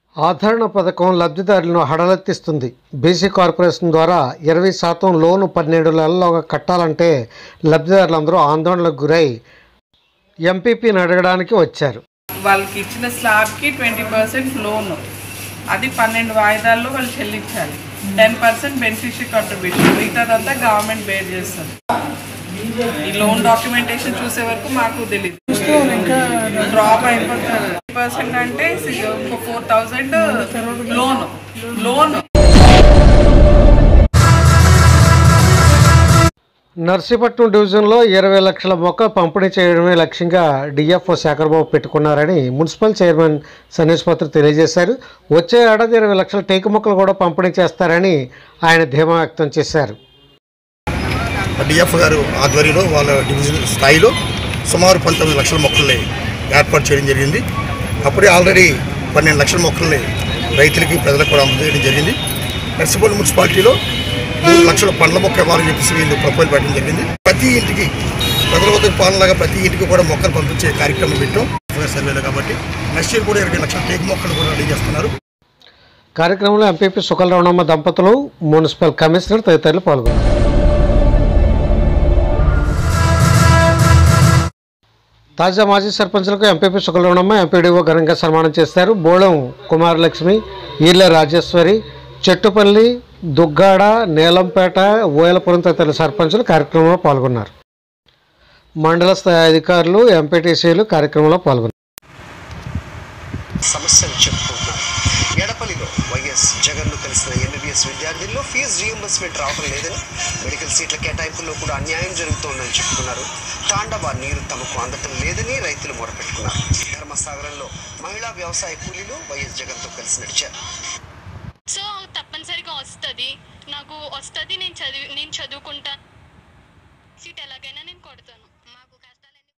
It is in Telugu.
ఆదరణ పథకం లబ్ధిదారులను హడలెత్తిస్తుంది బీసీ కార్పొరేషన్ ద్వారా ఇరవై శాతం లోను పన్నెండు నెలల్లోగా కట్టాలంటే లబ్ధిదారులందరూ ఆందోళనకు గురై ఎంపీపీని అడగడానికి వచ్చారు వాళ్ళకి ఇచ్చిన స్లాబ్కి ట్వంటీ పర్సెంట్ లోన్ అది పన్నెండు వాయిదాల్లో వాళ్ళు చెల్లించాలి టెన్ పర్సెంట్ బెనిఫిషరీ కంట్రిబ్యూషన్ మిగతాదంతా గవర్నమెంట్ బేర్ చేస్తుంది ఈ లోన్ డాక్యుమెంటేషన్ చూసే వరకు మాకు తెలియదు డ్రాప్ అయిపోతుంది పర్సెంట్ అంటే ఒక four thousand loan loan Narsipatnam డివిజన్లో ఇరవై లక్షల మొక్కలు పంపిణీ చేయడమే లక్ష్యంగా డిఎఫ్ఓ శేఖర్బాబు పెట్టుకున్నారని మున్సిపల్ చైర్మన్ సనీష్ పత్ర తెలియజేశారు వచ్చే ఏడాది ఇరవై లక్షల టేకు మొక్కలు కూడా పంపిణీ చేస్తారని ఆయన ధీమా వ్యక్తం చేశారు డిఎఫ్ గారు ఆధ్వర్యంలో వాళ్ళ డివిజన్ స్థాయిలో సుమారు పంతొమ్మిది లక్షల మొక్కల్ని ఏర్పాటు చేయడం జరిగింది అప్పుడే ఆల్రెడీ పన్నెండు లక్షల మొక్కల్ని రైతులకి ప్రజలకు కూడా అందజేయడం జరిగింది నర్సిపల్ మున్సిపాలిటీలో మూడు లక్షల పండ్ల మొక్క ఇవ్వాలని చెప్పేసి వీళ్ళు ప్రపోజల్ పెట్టడం జరిగింది ప్రతి ఇంటికి ప్రజల వద్ద పాలనలాగా ప్రతి ఇంటికి కూడా మొక్కలు పంపించే కార్యక్రమం పెట్టాం సర్వేలో కాబట్టి నెక్స్ట్ ఇయర్ కూడా ఇరవై లక్షల టేక్ మొక్కలు కూడా రెడీ చేస్తున్నారు కార్యక్రమంలో ఎంపీపీ సుకల్ రమణమ్మ దంపతులు మున్సిపల్ కమిషనర్ తదితరులు పాల్గొన్నారు తాజా మాజీ సర్పంచులకు ఎంపీపీ సుకలరమణమ్మ ఎంపీడీఓ ఘనంగా సన్మానం చేశారు బోళం కుమారలక్ష్మి ఈర్ల రాజేశ్వరి చెట్టుపల్లి దుగ్గాడ నీలంపేట ఓయలపురం తదితర సర్పంచులు కార్యక్రమంలో పాల్గొన్నారు మండల స్థాయి అధికారులు ఎంపీటీసీలు కార్యక్రమంలో పాల్గొన్నారు సమస్యలు చెప్పుకుంటున్నారు ఎడపల్లిలో వైఎస్ జగన్ను కలిసిన ఎంబీబీఎస్ విద్యార్థుల్లో ఫీజు రీఎంబర్స్మెంట్ రావడం లేదని మెడికల్ సీట్ల కేటాయింపుల్లో కూడా అన్యాయం జరుగుతోందని చెప్పుకున్నారు తాండవ నీరు తమకు అందటం లేదని రైతులు మొరపెట్టుకున్నారు ధర్మసాగరంలో మహిళా వ్యవసాయ కూలీలు వైఎస్ జగన్తో కలిసి నడిచారు సో తప్పనిసరిగా వస్తుంది నాకు వస్తుంది నేను చదివి నేను చదువుకుంటా సీట్ ఎలాగైనా నేను కొడతాను